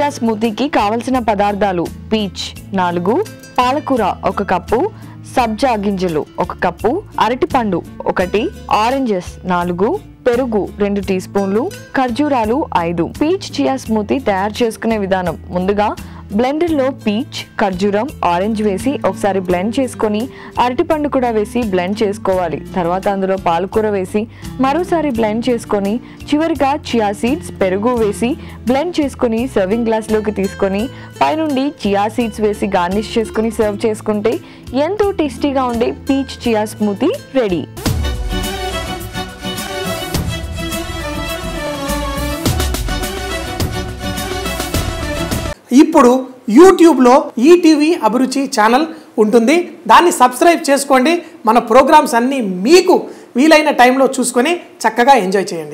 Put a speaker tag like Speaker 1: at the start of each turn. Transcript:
Speaker 1: chia స్మూతీకి కావలసిన పదార్థాలు peach నాలుగు పాలకూర ఒక కప్పు సబ్జా గింజలు ఒక కప్పు అరటిపండు ఒకటి ఆరెంజెస్ నాలుగు పెరుగు రెండు టీ స్పూన్లు ఖర్జూరాలు ఐదు పీచ్ చియా స్మూతీ తయారు చేసుకునే విధానం ముందుగా బ్లెండర్లో పీచ్ ఖర్జూరం ఆరెంజ్ వేసి ఒకసారి బ్లెండ్ చేసుకొని అరటిపండు కూడా వేసి బ్లెండ్ చేసుకోవాలి తర్వాత అందులో పాలకూర వేసి మరోసారి బ్లెండ్ చేసుకొని చివరిగా చియా సీడ్స్ పెరుగు వేసి బ్లెండ్ చేసుకొని సర్వింగ్ గ్లాస్లోకి తీసుకొని పైనుండి చియా సీడ్స్ వేసి గార్నిష్ చేసుకొని సర్వ్ చేసుకుంటే ఎంతో టేస్టీగా ఉండే పీచ్ చియా స్మూతీ రెడీ
Speaker 2: ఇప్పుడు యూట్యూబ్లో ఈటీవీ అభిరుచి ఛానల్ ఉంటుంది దాన్ని సబ్స్క్రైబ్ చేసుకోండి మన ప్రోగ్రామ్స్ అన్నీ మీకు వీలైన టైంలో చూసుకొని చక్కగా ఎంజాయ్ చేయండి